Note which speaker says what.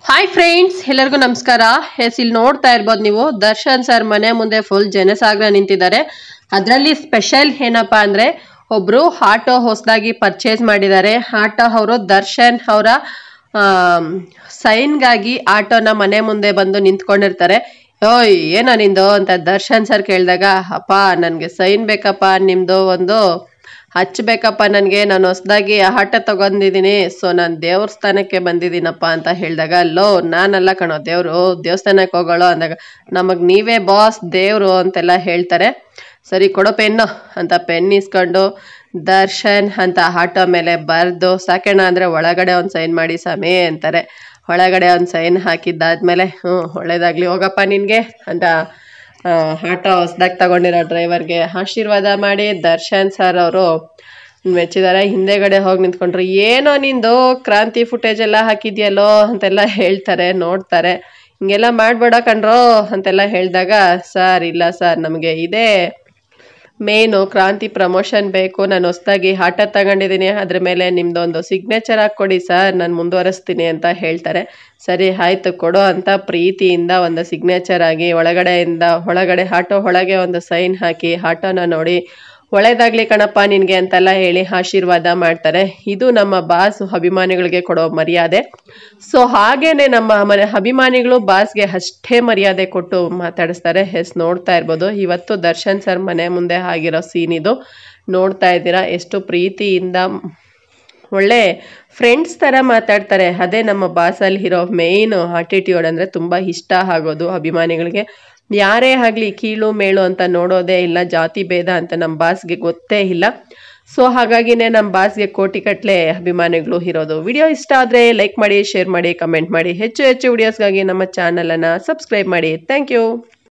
Speaker 1: hi friends ಎಲ್ಲರಿಗೂ ನಮಸ್ಕಾರ S ಇಲ್ಲಿ ನೋಡ್ತಾ ಇರ್ಬೋದು ನೀವು ದರ್ಶನ್ ಸರ್ ಮನೆ ಮುಂದೆ ಫುಲ್ ಜನಸಾಗರ ನಿಂತಿದ್ದಾರೆ ಅದರಲ್ಲಿ ಸ್ಪೆಷಲ್ ಏನಪ್ಪಾ ಅಂದ್ರೆ ಒಬ್ರು ಆಟೋ ಹೊಸದಾಗಿ ಪರ್ಚೇಸ್ ಮಾಡಿದ್ದಾರೆ ಆಟೋ ಅವರು ದರ್ಶನ್ ಅವರ ಸೈನ್ಗಾಗಿ ಆಟೋನ ಮನೆ ಮುಂದೆ ಬಂದು ನಿಂತ್ಕೊಂಡಿರ್ತಾರೆ ಓಯ್ ಏನೋ ನಿಂದು ಅಂತ ದರ್ಶನ್ ಸರ್ ಕೇಳಿದಾಗ ಅಪ್ಪ ನನಗೆ ಸೈನ್ ಬೇಕಪ್ಪ ನಿಮ್ದು ಒಂದು ಹಚ್ಬೇಕಪ್ಪ ನನಗೆ ನಾನು ಹೊಸ್ದಾಗಿ ಆಟ ತಗೊಂಡಿದ್ದೀನಿ ಸೊ ನಾನು ದೇವಸ್ಥಾನಕ್ಕೆ ಬಂದಿದ್ದೀನಪ್ಪ ಅಂತ ಹೇಳಿದಾಗ ಲೋ ನಾನಲ್ಲ ಕಣೋ ದೇವರು ದೇವಸ್ಥಾನಕ್ಕೆ ಹೋಗೋಳು ಅಂದಾಗ ನಮಗೆ ನೀವೇ ಬಾಸ್ ದೇವರು ಅಂತೆಲ್ಲ ಹೇಳ್ತಾರೆ ಸರಿ ಕೊಡೋ ಪೆನ್ನು ಅಂತ ಪೆನ್ ಇಸ್ಕೊಂಡು ದರ್ಶನ್ ಅಂತ ಆಟೋ ಮೇಲೆ ಬರೆದು ಸಾಕಣ್ಣ ಅಂದರೆ ಒಳಗಡೆ ಒಂದು ಸೈನ್ ಮಾಡಿ ಸಮೇ ಅಂತಾರೆ ಒಳಗಡೆ ಒಂದು ಸೈನ್ ಹಾಕಿದ್ದಾದ್ಮೇಲೆ ಹ್ಞೂ ಒಳ್ಳೇದಾಗಲಿ ಹೋಗಪ್ಪ ನಿನಗೆ ಅಂತ ಆ, ಆಟೋ ಹೊಸ್ದಾಗಿ ತಗೊಂಡಿರೋ ಡ್ರೈವರ್ಗೆ ಆಶೀರ್ವಾದ ಮಾಡಿ ದರ್ಶನ್ ಸರ್ ಅವರು ಮೆಚ್ಚಿದ್ದಾರೆ ಹಿಂದೆಗಡೆ ಹೋಗಿ ನಿಂತ್ಕೊಂಡ್ರು ಏನೋ ನಿಂದು ಕ್ರಾಂತಿ ಫುಟೇಜ್ ಎಲ್ಲ ಹಾಕಿದ್ಯಲ್ಲೋ ಅಂತೆಲ್ಲ ಹೇಳ್ತಾರೆ ನೋಡ್ತಾರೆ ಹಿಂಗೆಲ್ಲ ಮಾಡ್ಬೇಡ ಕಣ್ರೋ ಅಂತೆಲ್ಲ ಹೇಳಿದಾಗ ಸರ್ ಇಲ್ಲ ಸರ್ ನಮಗೆ ಇದೇ ಮೇನು ಕ್ರಾಂತಿ ಪ್ರಮೋಷನ್ ಬೇಕು ನಾನು ಹೊಸ್ದಾಗಿ ಆಟ ತಗೊಂಡಿದ್ದೀನಿ ಅದ್ರ ಮೇಲೆ ನಿಮ್ದೊಂದು ಸಿಗ್ನೇಚರ್ ಹಾಕ್ಕೊಡಿ ಸರ್ ನಾನು ಮುಂದುವರಿಸ್ತೀನಿ ಅಂತ ಹೇಳ್ತಾರೆ ಸರಿ ಆಯ್ತು ಕೊಡು ಅಂತ ಪ್ರೀತಿಯಿಂದ ಒಂದು ಸಿಗ್ನೇಚರ್ ಆಗಿ ಒಳಗಡೆಯಿಂದ ಒಳಗಡೆ ಆಟೋ ಒಳಗೆ ಒಂದು ಸೈನ್ ಹಾಕಿ ಆಟೋನ ನೋಡಿ ಒಳ್ಳೇದಾಗ್ಲಿ ಕಣಪ್ಪ ನಿನಗೆ ಅಂತೆಲ್ಲ ಹೇಳಿ ಆಶೀರ್ವಾದ ಮಾಡ್ತಾರೆ ಇದು ನಮ್ಮ ಬಾಸ್ ಅಭಿಮಾನಿಗಳಿಗೆ ಕೊಡೋ ಮರ್ಯಾದೆ ಸೊ ಹಾಗೇನೆ ನಮ್ಮ ಮನೆ ಅಭಿಮಾನಿಗಳು ಬಾಸ್ಗೆ ಅಷ್ಟೇ ಮರ್ಯಾದೆ ಕೊಟ್ಟು ಮಾತಾಡಿಸ್ತಾರೆ ಎಸ್ ನೋಡ್ತಾ ಇರ್ಬೋದು ಇವತ್ತು ದರ್ಶನ್ ಸರ್ ಮನೆ ಮುಂದೆ ಆಗಿರೋ ಸೀನ್ ಇದು ನೋಡ್ತಾ ಇದ್ದೀರಾ ಎಷ್ಟು ಪ್ರೀತಿಯಿಂದ ಒಳ್ಳೆ ಫ್ರೆಂಡ್ಸ್ ಥರ ಮಾತಾಡ್ತಾರೆ ಅದೇ ನಮ್ಮ ಬಾಸಲ್ಲಿ ಇರೋ ಮೇಯ್ನ್ ಆಟಿಟ್ಯೂಡ್ ಅಂದರೆ ತುಂಬ ಇಷ್ಟ ಆಗೋದು ಅಭಿಮಾನಿಗಳಿಗೆ ಯಾರೇ ಆಗಲಿ ಕೀಳು ಮೇಳು ಅಂತ ನೋಡೋದೇ ಇಲ್ಲ ಜಾತಿ ಭೇದ ಅಂತ ನಮ್ಮ ಬಾಸ್ಗೆ ಗೊತ್ತೇ ಇಲ್ಲ ಸೊ ಹಾಗಾಗಿನೇ ನಮ್ಮ ಬಾಸ್ಗೆ ಕೋಟಿಗಟ್ಟಲೆ ಅಭಿಮಾನಿಗಳು ಇರೋದು ವಿಡಿಯೋ ಇಷ್ಟ ಆದರೆ ಲೈಕ್ ಮಾಡಿ ಶೇರ್ ಮಾಡಿ ಕಮೆಂಟ್ ಮಾಡಿ ಹೆಚ್ಚು ಹೆಚ್ಚು ವಿಡಿಯೋಸ್ಗಾಗಿ ನಮ್ಮ ಚಾನಲನ್ನು ಸಬ್ಸ್ಕ್ರೈಬ್ ಮಾಡಿ ಥ್ಯಾಂಕ್ ಯು